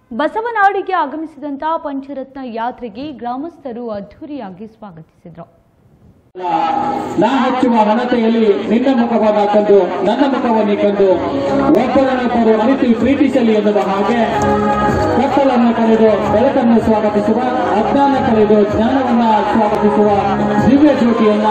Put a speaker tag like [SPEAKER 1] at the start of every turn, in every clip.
[SPEAKER 1] ಬಸವನಾಡಿಗೆ ಆಗಮಿಸಿದಂತ ಪಂಚರತ್ನ ಯಾತ್ರೆಗೆ ಗ್ರಾಮಸ್ಥರು ಅದ್ಧೂರಿಯಾಗಿ ಸ್ವಾಗತಿಸಿದರು
[SPEAKER 2] ನಾ ಹಚ್ಚುವ ಹಣತೆಯಲ್ಲಿ ನಿನ್ನ ಮುಖವನ್ನು ಕಂಡು ನನ್ನ ಮುಖವನ್ನು ಕಂಡು ಒಬ್ಬರನ್ನೊಬ್ಬರು ಅರಿತು ಪ್ರೀತಿಸಲಿ ಎನ್ನುವ ಹಾಗೆ ಕತ್ತಲನ್ನು ಕಳೆದು ಬೆಳಕನ್ನು ಸ್ವಾಗತಿಸುವ ಅಜ್ಞಾನ ಕಳೆದು ಜ್ಞಾನವನ್ನ ಸ್ವಾಗತಿಸುವ ದಿವ್ಯ ಜ್ಯೋತಿಯನ್ನ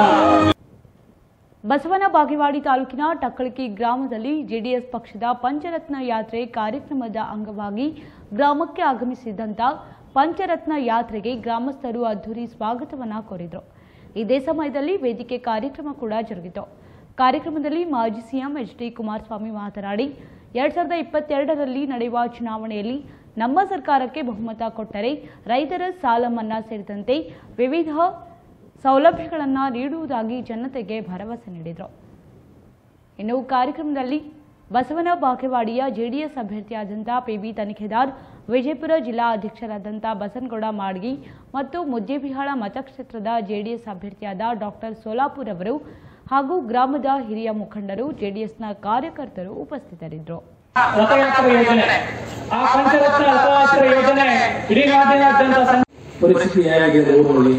[SPEAKER 1] ಬಸವನ ಬಾಗೇವಾಡಿ ತಾಲೂಕಿನ ಟಕ್ಕಳಕಿ ಗ್ರಾಮದಲ್ಲಿ ಜೆಡಿಎಸ್ ಪಕ್ಷದ ಪಂಚರತ್ನ ಯಾತ್ರೆ ಕಾರ್ಯಕ್ರಮದ ಅಂಗವಾಗಿ ಗ್ರಾಮಕ್ಕೆ ಆಗಮಿಸಿದಂತ ಪಂಚರತ್ನ ಯಾತ್ರೆಗೆ ಗ್ರಾಮಸ್ಥರು ಅದ್ಧೂರಿ ಸ್ವಾಗತವನ್ನ ಕೋರಿದರು ಇದೇ ಸಮಯದಲ್ಲಿ ವೇದಿಕೆ ಕಾರ್ಯಕ್ರಮ ಕೂಡ ಜರುಗಿತು ಕಾರ್ಯಕ್ರಮದಲ್ಲಿ ಮಾಜಿ ಸಿಎಂ ಎಚ್ ಡಿ ಕುಮಾರಸ್ವಾಮಿ ಮಾತನಾಡಿ ಎರಡ್ ಸಾವಿರದ ಇಪ್ಪತ್ತೆರಡರಲ್ಲಿ ನಡೆಯುವ ಚುನಾವಣೆಯಲ್ಲಿ ನಮ್ಮ ಸರ್ಕಾರಕ್ಕೆ ಬಹುಮತ ಕೊಟ್ಟರೆ ರೈತರ ಸಾಲ ಮನ್ನಾ ಸೇರಿದಂತೆ ವಿವಿಧ ಸೌಲಭ್ಯಗಳನ್ನು ನೀಡುವುದಾಗಿ ಜನತೆಗೆ ಭರವಸೆ ನೀಡಿದರು ಇನ್ನು ಕಾರ್ಯಕ್ರಮದಲ್ಲಿ ಬಸವನ ಬಾಗೇವಾಡಿಯ ಜೆಡಿಎಸ್ ಅಭ್ಯರ್ಥಿಯಾದಂಥ ಪಿಬಿ ತನಿಖೇದಾರ್ ವಿಜಯಪುರ ಜಿಲ್ಲಾ ಅಧ್ಯಕ್ಷರಾದಂಥ ಬಸನಗೌಡ ಮಾಡ್ಗಿ ಮತ್ತು ಮುದ್ದೇಬಿಹಾಳ ಮತಕ್ಷೇತ್ರದ ಜೆಡಿಎಸ್ ಅಭ್ಯರ್ಥಿಯಾದ ಡಾಕ್ಟರ್ ಸೋಲಾಪುರ್ ಅವರು ಹಾಗೂ ಗ್ರಾಮದ ಹಿರಿಯ ಮುಖಂಡರು ಜೆಡಿಎಸ್ನ ಕಾರ್ಯಕರ್ತರು ಉಪಸ್ಥಿತರಿದ್ದರು
[SPEAKER 2] ರಥಯಾತ್ರೆ ಯೋಜನೆ ಆ ಪಂಚರತ್ನ ರಥಯಾತ್ರೆ ಯೋಜನೆ ಇಡೀ ರಾಜ್ಯಾದ್ಯಂತ ಸಂ-
[SPEAKER 3] ಪರಿಸ್ಥಿತಿ ಹೇಗಿದೆ ಊರಲ್ಲಿ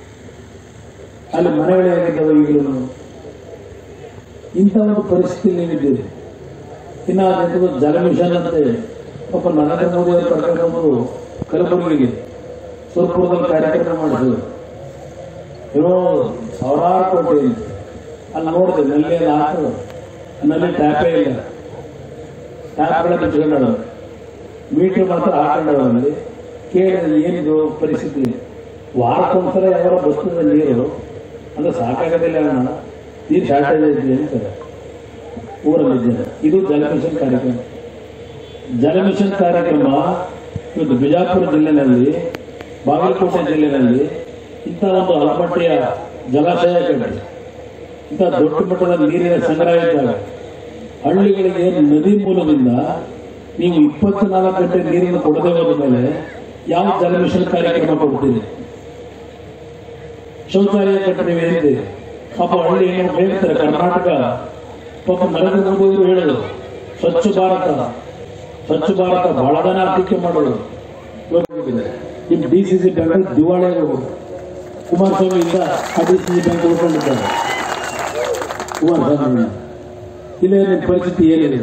[SPEAKER 3] ಅಲ್ಲಿ ಮನೆಗಳೇ ಆಗಿದ್ದಾವೆ ಈಗಲೂ ಇಂಥ ಒಂದು ಪರಿಸ್ಥಿತಿ ನೀಡಿದ್ದೀರಿ ಇನ್ನು ಅದೊಂದು ಜಲ ಮಿಷನ್ ಅಂತೆ ಪಾಪ ನರೇಂದ್ರ ಮೋದಿ ಅವರು ಕರ್ಕೊಂಡು ಕಲಬುರಗಿಗೆ ಸುರಪುರದಲ್ಲಿ ಕಾರ್ಯಕ್ರಮ ಮಾಡಿದ್ರು ಏನೋ ಸಾವಿರಾರು ಕೋಟಿ ಅಲ್ಲಿ ನೋಡಿದೆ ನಲ್ಲಿ ಎಲ್ಲ ಹಾಕಿದ್ರು ನಲ್ಲಿ ಟ್ಯಾಪೇ ಇಲ್ಲ ಟ್ಯಾಪ್ಗಳ ಬಿಟ್ಕೊಂಡಳು ಮೀಟರ್ ಮಾತ್ರ ಹಾಕೊಂಡವರಲ್ಲಿ ಕೇಳಿದ್ರೆ ಏನಿದು ಪರಿಸ್ಥಿತಿ ವಾರಕ್ಕೊಂದ್ಸಲ ಯಾವಾಗ ಬರ್ತದೆ ನೀರು ಅಂದ್ರೆ ಸಾಕಾಗೋದಿಲ್ಲ ಅಣ್ಣ ನೀರು ಶಾರ್ಟೇಜ್ ಐತಿ ಅಂತಾರೆ ಊರಲ್ಲಿದ್ದೇನೆ ಇದು ಜಲ ಮಿಷನ್ ಕಾರ್ಯಕ್ರಮ ಜಲ ಮಿಷನ್ ಕಾರ್ಯಕ್ರಮ ಇವತ್ತು ಬಿಜಾಪುರ ಜಿಲ್ಲೆನಲ್ಲಿ ಬಾಗಲಕೋಟೆ ಜಿಲ್ಲೆನಲ್ಲಿ ಇಂಥ ಒಂದು ಅಳಮಟ್ಟಿಯ ಜಲಾಶಯಗಳಿವೆ ಇಂಥ ದೊಡ್ಡ ಮಟ್ಟದ ನೀರಿನ ಸಂಗ್ರಹ ಇದ್ದಾಗ ಹಳ್ಳಿಗಳಿಗೆ ನದಿ ಮೂಲದಿಂದ ನೀವು ಇಪ್ಪತ್ನಾಲ್ಕು ಗಂಟೆ ನೀರನ್ನು ಕೊಡದೇ ಹೋದ ಮೇಲೆ ಯಾವ ಜಲ ಮಿಷನ್ ಕಾರ್ಯಕ್ರಮ ಕೊಡ್ತೀರಿ ಶೌಚಾಲಯ ಕಟ್ಟಡವೇ ಇದೆ ಪಾಪ ಹಳ್ಳಿ ಏನು ಹೇಳ್ತಾರೆ ಕರ್ನಾಟಕ ಪಾಪ ನರೇಂದ್ರ ಮೋದಿ ಅವರು ಹೇಳೋದು ಸ್ವಚ್ಛ ಭಾರತ ಸ್ವಚ್ಛ ಭಾರತ ಬಹಳ ಜನ ಟೀಕೆ ಮಾಡೋದು ನಿಮ್ಮ ಡಿ ಸಿ ಸಿ ಬ್ಯಾಂಕ್ ದಿವಾಳಿ ಆಗೋದು ಕುಮಾರಸ್ವಾಮಿಯಿಂದ ಆ ಡಿ ಸಿ ಸಿ ಬ್ಯಾಂಕ್ ಉಳ್ಕೊಂಡಿದ್ದಾರೆ ಕುಮಾರಸ್ವಾಮಿ ಇಲ್ಲೇ ನಿಮ್ಮ ಪರಿಸ್ಥಿತಿ ಏನಿದೆ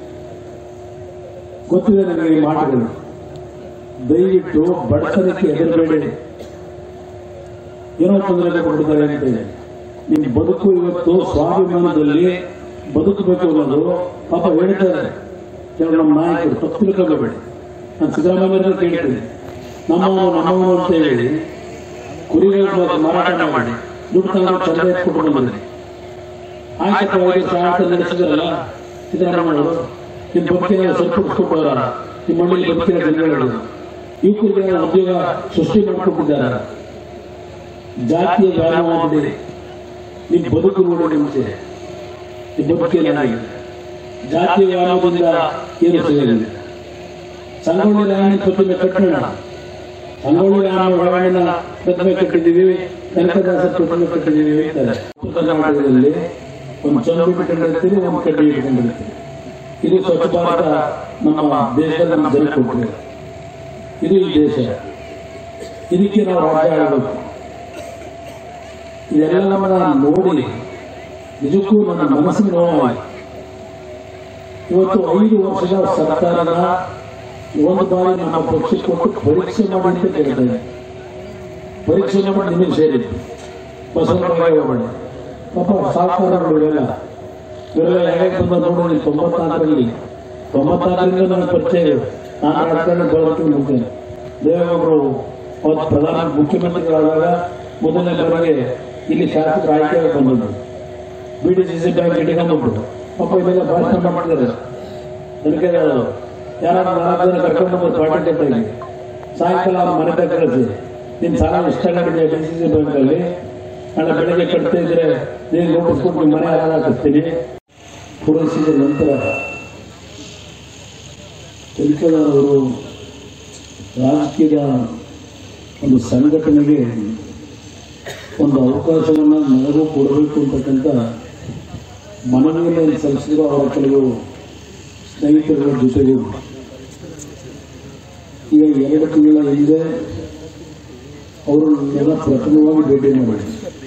[SPEAKER 3] ಗೊತ್ತಿದೆ ನನಗೆ ಈ ಮಾತುಗಳು ದಯವಿಟ್ಟು ಬಡತನಕ್ಕೆ ಹೆದರಬೇಡಿ ಏನೋ ತೊಂದರೆ ಕೊಟ್ಟಿದ್ದಾರೆ ಅಂತ ಇದೆ ನಿಮ್ಮ ಬದುಕು ಇವತ್ತು ಸ್ವಾಭಿಮಾನದಲ್ಲಿ ಬದುಕಬೇಕು ಅನ್ನೋದು ಪಾಪ ಹೇಳ್ತಾರೆ ಕೆಲವು ನಮ್ಮ ನಾಯಕರು ತಪ್ಪು ತಿಳ್ಕೋಬೇಡಿ ನಾನು ಸಿದ್ದರಾಮಯ್ಯ ಕೇಳ್ತೀನಿ ನಮ್ಮವನು ನಮ್ಮವನು ಅಂತ ಹೇಳಿ ಕುರಿಗಳು ಮಾರಾಟ ಮಾಡಿ ದುಡ್ಡು ತಗೊಂಡು ಚಂದ ಎತ್ಕೊಟ್ಟು ಬಂದಿದೆ ಆಯ್ತವಾಗಿ ಆಡಳಿತ ನಡೆಸಿದಾರಲ್ಲ ಸಿದ್ದರಾಮಯ್ಯವರು ನಿಮ್ಮ ಬಗ್ಗೆ ಸರಿಪಡಿಸ್ಕೊಟ್ಟವರ ನಿಮ್ಮ ಮನೆಯಲ್ಲಿ ಬದುಕಿನ ಜನಗಳು ಯುವಕರಿಗೆ ಉದ್ಯೋಗ ಸೃಷ್ಟಿ ಮಾಡಿಕೊಟ್ಟಿದ್ದಾರೆ ಜಾತಿಯ ವ್ಯಾಮೋಹದಲ್ಲಿ ನಿಮ್ಮ ಬದುಕು ನೋಡಿ ಮುಂಚೆ ನಿಮ್ಮ ಬದುಕಿಗೆ ಏನಾಗಿದೆ ಜಾತಿಯ ವ್ಯಾಮೋಹದಿಂದ ಏನು ಸಿಗಲಿಲ್ಲ ಸಂಗೊಳ್ಳಿ ರಾಯಣ್ಣ ಪ್ರತಿಮೆ ಕಟ್ಟೋಣ ಸಂಗೊಳ್ಳಿ ರಾಯಣ್ಣ ಪ್ರತಿಮೆ ಕಟ್ಟಿದ್ದೀವಿ ಕನಕದಾಸ ಪ್ರತಿಮೆ ಕಟ್ಟಿದ್ದೀವಿ ಅಂತಾರೆ ಉತ್ತರ ಕರ್ನಾಟಕದಲ್ಲಿ ಒಂದು ಚಂದು ಇಟ್ಕೊಂಡಿರ್ತೀರಿ ಒಂದು ಕಡ್ಡಿ ಇಟ್ಕೊಂಡಿರ್ತೀರಿ ಇದು ಸ್ವಚ್ಛ ಭಾರತ ನಮ್ಮ ದೇಶದಲ್ಲಿ ನಮ್ಮ ಜನ ಕೊಟ್ಟಿದೆ ಇದು ಈ ದೇಶ ಇದಕ್ಕೆ ನಾವು ರಾಜ್ಯ ಆಡಬೇಕು ಇದೆಲ್ಲ ನಮ್ಮನ್ನ ನೋಡಿ ನಿಜಕ್ಕೂ ನನ್ನ ಮನಸ್ಸಿಗೆ ನೋವಾಯಿತು ಇವತ್ತು ಐದು ವರ್ಷದ ಸರ್ಕಾರದ ಒಂದು ಬಾರಿ ನಮ್ಮ ಪಕ್ಷಕ್ಕೆ ಕೊಟ್ಟು ಪರೀಕ್ಷೆ ಮಾಡಿ ಅಂತ ಕೇಳ್ತಾರೆ ಪರೀಕ್ಷೆ ಮಾಡಿ ನಿಮಗೆ ಸೇರಿತ್ತು ಬಸವರಾಜ ಮಾಡಿ ಪಾಪ ಸಹಕಾರಗಳು ಇವೆಲ್ಲ ಇವರೆಲ್ಲ ಹೇಗೆ ಬಂದ ನೋಡಿ ತೊಂಬತ್ನಾಲ್ಕರಲ್ಲಿ ತೊಂಬತ್ನಾಲ್ಕರಿಂದ ನನ್ನ ಪರಿಚಯ ಇದೆ. ನಾನು ರಾಜಕಾರಣ ಬರೋದಕ್ಕೆ ಮುಂಚೆ ದೇವೇಗೌಡರು ಅವತ್ತು ಪ್ರಧಾನ ಮುಖ್ಯಮಂತ್ರಿಗಳಾದಾಗ ಮೊದಲನೇ ಬಾರಿಗೆ ಇಲ್ಲಿ ಶಾಸಕರು ಆಯ್ಕೆಯಾಗಿ ಬಂದದ್ದು B D C C bank ಇಟ್ಕೊಂಡ್ಬಿಟ್ಟು ಪಾಪ ಇದೆಲ್ಲ ಭಾಷಣ ಮಾಡ್ತಿದ್ದಾರೆ ನನಗೆ ಯಾರಾದ್ರೂ ನಾಲ್ಕು ಜನ ಕರ್ಕೊಂಡು ಬಂದು ಪಾರ್ಟಿ ಕಟ್ಟಾಗಿ ಸಾಯಂಕಾಲ ಅವ್ರ ಮನೆ ತಗ ಕಳಿಸಿ ನಿನ್ನ ಸಾಲ ಇಷ್ಟ ಆಗಿದೆ ಡಿ ಸಿ ಸಿ ಬ್ಯಾಂಕಲ್ಲಿ ನಾಳೆ ಬೆಳಗ್ಗೆ ಕಟ್ತಾ ಇದ್ರೆ ನೀನು ನೋಡಿಸ್ಕೊಂಡು ನಿಮ್ಮ ಮನೆ ಹಾಳ ಹಾಕಿಸ್ತೀನಿ ಪೂರೈಸಿದ ನಂತರ ಅವರು ರಾಜಕೀಯದ ಒಂದು ಸಂಘಟನೆಗೆ ಒಂದು ಅವಕಾಶವನ್ನು ನನಗೂ ಕೊಡಬೇಕು ಅಂತಕ್ಕಂಥ ಮನವಿಯನ್ನು ಸಲ್ಲಿಸಿದ್ರು ಅವರ ಕೆಲವು ಸ್ನೇಹಿತರ ಜೊತೆಗೂ ಈಗ ಎರಡು ತಿಂಗಳ ಹಿಂದೆ ಅವರು ನನ್ನೆಲ್ಲ ಪ್ರಥಮವಾಗಿ ಭೇಟಿ ಮಾಡಿ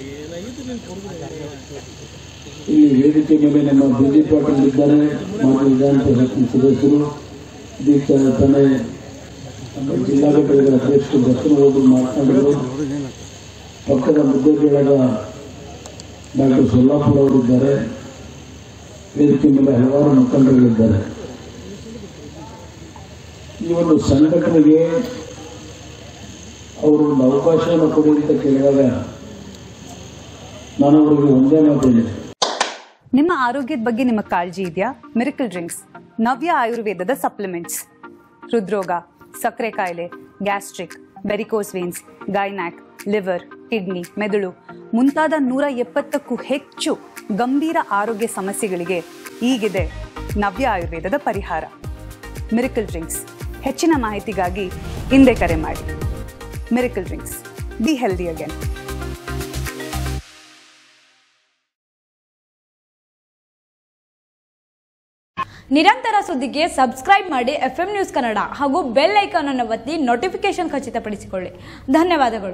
[SPEAKER 3] ಇಲ್ಲಿ ವೇದಿಕೆ ಮೇಲೆ ನಮ್ಮ ಬಿಜೆಪಿ ಪಾಟೀಲ್ ಇದ್ದಾರೆ ಮಾಜಿ ವಿಧಾನ ಪರಿಷತ್ ಸದಸ್ಯರು ಇದೀಗ ತಾನೇ ನಮ್ಮ ಜಿಲ್ಲಾ ಘಟಕದ ಅಧ್ಯಕ್ಷರು ದರ್ಶನ ಹೋಗಿ ಮಾತನಾಡಿದರು ಪಕ್ಕದ ಮುದ್ದೆಗಳಾದ ಡಾಕ್ಟರ್ ಸೊಲ್ಲಾಪುರ ಅವರಿದ್ದಾರೆ ವೇದಿಕೆ ಮೇಲೆ ಹಲವಾರು ಮುಖಂಡಗಳಿದ್ದಾರೆ ಈ ಒಂದು ಸಂಘಟನೆಗೆ ಅವರು ಒಂದು ಅವಕಾಶವನ್ನು ಕೊಡಿ ಅಂತ ಕೇಳಿದಾಗ ನಾನು ಅವರಿಗೆ ಒಂದೇ ಮಾತು ಹೇಳಿದೆ
[SPEAKER 4] ನಿಮ್ಮ ಆರೋಗ್ಯದ ಬಗ್ಗೆ ನಿಮ್ಮ ಕಾಳಜಿ ಇದೆಯಾ ಮಿರಕಲ್ ಡ್ರಿಂಕ್ಸ್ ನವ್ಯ ಆಯುರ್ವೇದದ ಸಪ್ಲಿಮೆಂಟ್ಸ್ ಹೃದ್ರೋಗ ಸಕ್ಕರೆ ಕಾಯಿಲೆ gastric varicose veins gynaec liver kidney ಮೆದುಳು ಮುಂತಾದ ನೂರ ಎಪ್ಪತ್ತಕ್ಕೂ ಹೆಚ್ಚು ಗಂಭೀರ ಆರೋಗ್ಯ ಸಮಸ್ಯೆಗಳಿಗೆ ಈಗಿದೆ ನವ್ಯ ಆಯುರ್ವೇದದ ಪರಿಹಾರ ಮಿರಕಲ್ ಡ್ರಿಂಕ್ಸ್ ಹೆಚ್ಚಿನ ಮಾಹಿತಿಗಾಗಿ ಹಿಂದೆ ಕರೆ ಮಾಡಿ miracle drinks be healthy again
[SPEAKER 1] ನಿರಂತರ ಸುದ್ದಿಗೆ ಸಬ್ಸ್ಕ್ರೈಬ್ ಮಾಡಿ ಎಫ್ ನ್ಯೂಸ್ ಕನ್ನಡ ಹಾಗೂ ಬೆಲ್ ಐಕಾನ್ ಅನ್ನು ಒತ್ತಿ ನೋಟಿಫಿಕೇಶನ್ ಖಚಿತಪಡಿಸಿಕೊಳ್ಳಿ ಧನ್ಯವಾದಗಳು